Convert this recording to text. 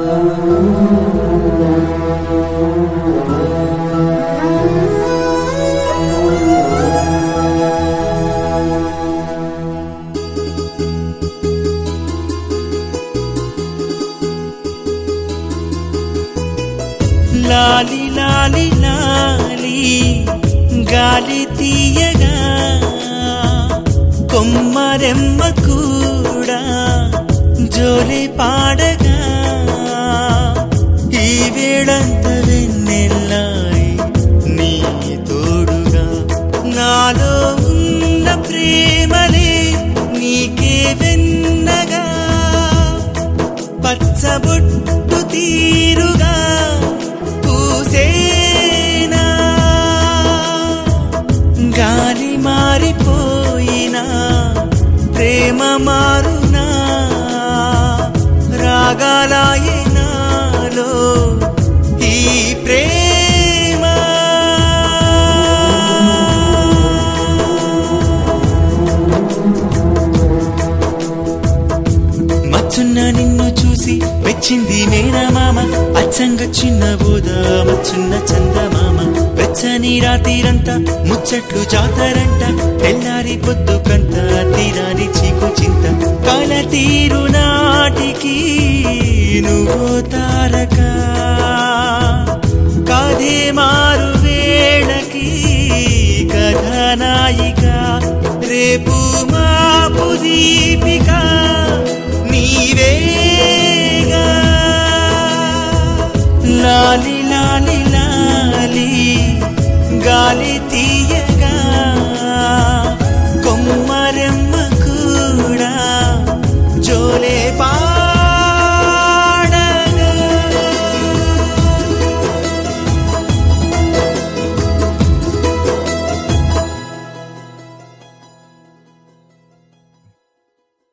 లాలి లాలి లాలి గాలి తీయగా కొమ్మరెమ్మ కూడా జోలి పాడగా ఈ వేళంత వెన్నెల్లాయి నీ తోడుగా నాలో ఉన్న ప్రేమలే నీకే వెన్నగా పచ్చబొట్టు తీరుగా పూసేనా గాలి మారిపోయినా ప్రేమ మారునా రాగాలాయనాలో ఈ ప్రేమ మచ్చున్న నిన్ను చూసి మెచ్చింది మేనమామ అచ్చంగ చిన్న బోధ మచ్చున్న చందమామ వెచ్చని రాత్రిరంతా ముచ్చట్లు జాతరంట తెల్లారి పొద్దు కంట తీరాని చీకు చింత కాల తీరు నాటికి నువ్వు తారక కాదే మారు వేళకి కథనాయిక రేపు మాపు దీపిక నీవేగా లాలి లాలి లాలి గాలి తీయగా కొమ్మరెమ్మ కూడా జోలే పా